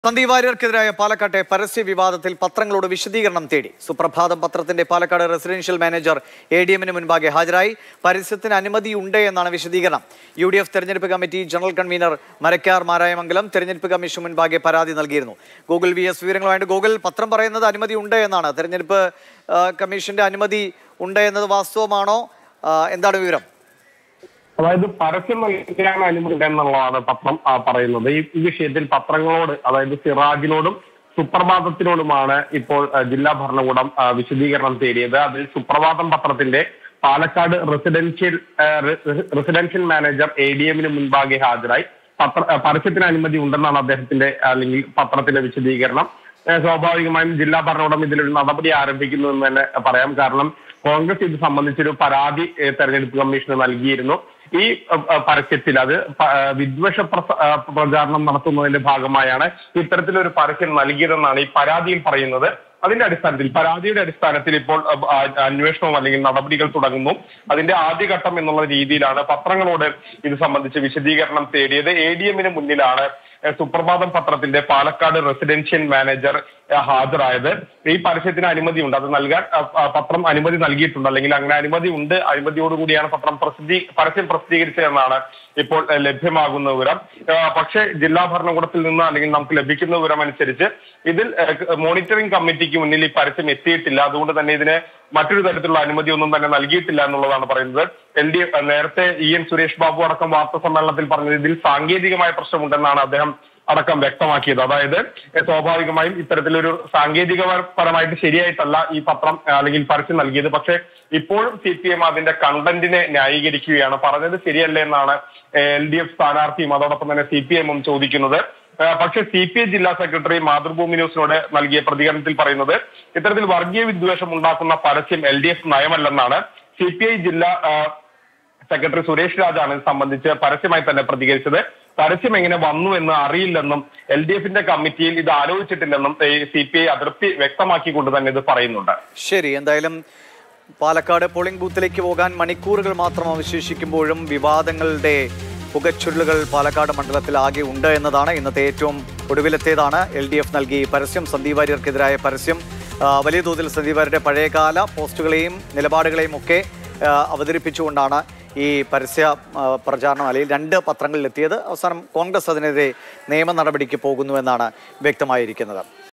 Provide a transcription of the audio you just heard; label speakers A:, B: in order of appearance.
A: സന്ദീപ് വാര്യർക്കെതിരായ പാലക്കാട്ടെ പരസ്യ വിവാദത്തിൽ പത്രങ്ങളോട് വിശദീകരണം തേടി സുപ്രഭാതം പത്രത്തിന്റെ Palakkad residential manager A D എമ്മിന് മുൻപാകെ ഹാജരായി പരസ്യത്തിന് അനുമതിയുണ്ട് എന്നാണ് വിശദീകരണം യു ഡി എഫ് തെരഞ്ഞെടുപ്പ് committee general convener Marakkar Marayamangalam തെരഞ്ഞെടുപ്പ് കമ്മീഷൻ മുൻപാകെ പരാതി നൽകിയിരുന്നു ഗൂഗിൾ വി എസ് വിവരങ്ങളുമായിട്ട് ഗൂഗിൾ പത്രം പറയുന്നത് അനുമതി ഉണ്ട് എന്നാണ് തെരഞ്ഞെടുപ്പ് ആ, കമ്മീഷന്റെ അനുമതി ഉണ്ട് എന്നത് വാസ്തവമാണോ ആ, എന്താണ് വിവരം
B: അതായത് പരസ്യം നൽകാൻ അനുമതി എന്നുള്ളതാണ് പത്രം ആ, പറയുന്നത് ഈ ഈ വിഷയത്തിൽ പത്രങ്ങളോട് അതായത് സിറാജിനോടും സുപ്രഭാതത്തിനോടുമാണ് ഇപ്പോൾ ആ, ജില്ലാ ഭരണകൂടം ആ, വിശദീകരണം തേടിയത് അതിൽ സുപ്രഭാതം പത്രത്തിന്റെ പാലക്കാട് റെസിഡൻഷ്യൽ ആ, റെ- റെസിഡൻഷ്യൽ മാനേജർ എ ഡി എമ്മിന് മുൻപാകെ ഹാജരായി പത്ര ആ, പരസ്യത്തിന് അനുമതി ഉണ്ടെന്നാണ് അദ്ദേഹത്തിന്റെ അല്ലെങ്കിൽ പത്രത്തിന്റെ വിശദീകരണം ആ, സ്വാഭാവികമായും ജില്ലാ ഭരണകൂടം ഇതിലൊരു നടപടി ആരംഭിക്കുന്നു എന്ന് തന്നെ പറയാം കാരണം കോൺഗ്രസ് ഇത് സംബന്ധിച്ചൊരു പരാതി ഏ, തെരഞ്ഞെടുപ്പ് കമ്മീഷന് നൽകിയിരുന്നു ഈ അ, അ, പരസ്യത്തിൽ അത് പ- ആ, വിദ്വേഷ പ്രസ- ആ, പ്രചാരണം നടത്തുന്നതിന്റെ ഭാഗമായാണ് ഇത്തരത്തിലൊരു പരസ്യം നൽകിയതെന്നാണ് ഈ പരാതിയിൽ പറയുന്നത് അതിന്റെ അടിസ്ഥാനത്തിൽ പരാതിയുടെ അടിസ്ഥാനത്തിൽ ഇപ്പോൾ അ, ആ, അന്വേഷണവും അല്ലെങ്കിൽ നടപടികൾ തുടങ്ങുന്നു അതിന്റെ ആദ്യഘട്ടം എന്നുള്ള രീതിയിലാണ് പത്രങ്ങളോട് ഇത് സംബന്ധിച്ച് വിശദീകരണം തേടിയത് എ ഡി എമ്മിന് മുന്നിലാണ് ഏഹ് സുപ്രഭാതം പത്രത്തിന്റെ പാലക്കാട് റെസിഡൻഷ്യൽ മാനേജർ ഏഹ് ഹാജരായത് ഈ പരസ്യത്തിന് അനുമതിയുണ്ട് അത് നൽകാൻ അഹ് അഹ് പത്രം അനുമതി നൽകിയിട്ടുണ്ട് അല്ലെങ്കിൽ അങ്ങനെ അനുമതി ഉണ്ട് അനുമതിയോടുകൂടിയാണ് പത്രം പ്രസിദ്ധീ പരസ്യം പ്രസിദ്ധീകരിച്ചതെന്നാണ് ഇപ്പോൾ ഏഹ് ലഭ്യമാകുന്ന വിവരം ഏഹ് പക്ഷേ ജില്ലാ ഭരണകൂടത്തിൽ നിന്ന് അല്ലെങ്കിൽ നമുക്ക് ലഭിക്കുന്ന വിവരം അനുസരിച്ച് ഇതിൽ ഏഹ് മോണിറ്ററിംഗ് കമ്മിറ്റിക്ക് മുന്നിൽ ഈ പരസ്യം എത്തിയിട്ടില്ല അതുകൊണ്ട് തന്നെ ഇതിന് മറ്റൊരു തരത്തിലുള്ള അനുമതി ഒന്നും തന്നെ നൽകിയിട്ടില്ല എന്നുള്ളതാണ് പറയുന്നത് എൽ ഡി എഫ് നേരത്തെ ഇ എൻ സുരേഷ് ബാബു അടക്കം വാർത്താ സമ്മേളനത്തിൽ പറഞ്ഞത് ഇതിൽ സാങ്കേതികമായ പ്രശ്നമുണ്ടെന്നാണ് അദ്ദേഹം അടക്കം വ്യക്തമാക്കിയത് അതായത് ഏഹ് സ്വാഭാവികമായും ഇത്തരത്തിലൊരു സാങ്കേതികപരമായിട്ട് ശരിയായിട്ടല്ല ഈ പത്രം ആ, അല്ലെങ്കിൽ പരസ്യം നൽകിയത് പക്ഷേ ഇപ്പോഴും സി പി എം അതിന്റെ കണ്ടന്റിനെ ന്യായീകരിക്കുകയാണ് പറഞ്ഞത് ശരിയല്ലേ എന്നാണ് എൽ ഡി എഫ് സ്ഥാനാർത്ഥിയും അതോടൊപ്പം തന്നെ സി പി എമ്മും ചോദിക്കുന്നത് ആ, പക്ഷേ സി പി ഐ ജില്ലാ സെക്രട്ടറി മാതൃഭൂമി ന്യൂസിനോട് നൽകിയ പ്രതികരണത്തിൽ പറയുന്നത് ഇത്തരത്തിൽ വർഗീയ വിദ്വേഷം ഉണ്ടാക്കുന്ന പരസ്യം എൽ ഡി എഫ് നയമല്ലെന്നാണ് സി പി ഐ ജില്ലാ ആ, സെക്രട്ടറി സുരേഷ് രാജാണ് ഇത് സംബന്ധിച്ച് പരസ്യമായി തന്നെ പ്രതികരിച്ചത് പരസ്യം എങ്ങനെ വന്നു എന്ന് അറിയില്ലെന്നും എൽ ഡി എഫിന്റെ കമ്മിറ്റിയിൽ ഇത് ആലോചിച്ചിട്ടില്ലെന്നും സി പി ഐ അതിർത്തി വ്യക്തമാക്കിക്കൊണ്ട് തന്നെ ഇത് പറയുന്നുണ്ട്
A: ശരി എന്തായാലും പാലക്കാട് പോളിംഗ് ബൂത്തിലേക്ക് പോകാൻ മണിക്കൂറുകൾ മാത്രം അവശേഷിക്കുമ്പോഴും വിവാദങ്ങളുടെ പുകച്ചുരുളുകൾ പാലക്കാട് മണ്ഡലത്തിൽ ആകെ ഉണ്ട് എന്നതാണ് ഇന്നത്തെ ഏറ്റവും ഒടുവിലത്തേതാണ് എൽ ഡി എഫ് നൽകി പരസ്യം സന്ദീപ് വാര്യർക്കെതിരായ പരസ്യം ആ, വലിയ തോതിൽ സന്ദീപ് വാര്യരുടെ പഴയകാല പോസ്റ്റുകളെയും നിലപാടുകളെയും ഒക്കെ ആ, അവതരിപ്പിച്ചുകൊണ്ടാണ് ഈ പരസ്യ ആ, പ്രചാരണം അല്ലെങ്കിൽ രണ്ട് പത്രങ്ങളിൽ എത്തിയത് അവസാനം കോൺഗ്രസ് അതിനെതിരെ നിയമ നടപടിക്ക് പോകുന്നുവെന്നാണ് വ്യക്തമായിരിക്കുന്നത്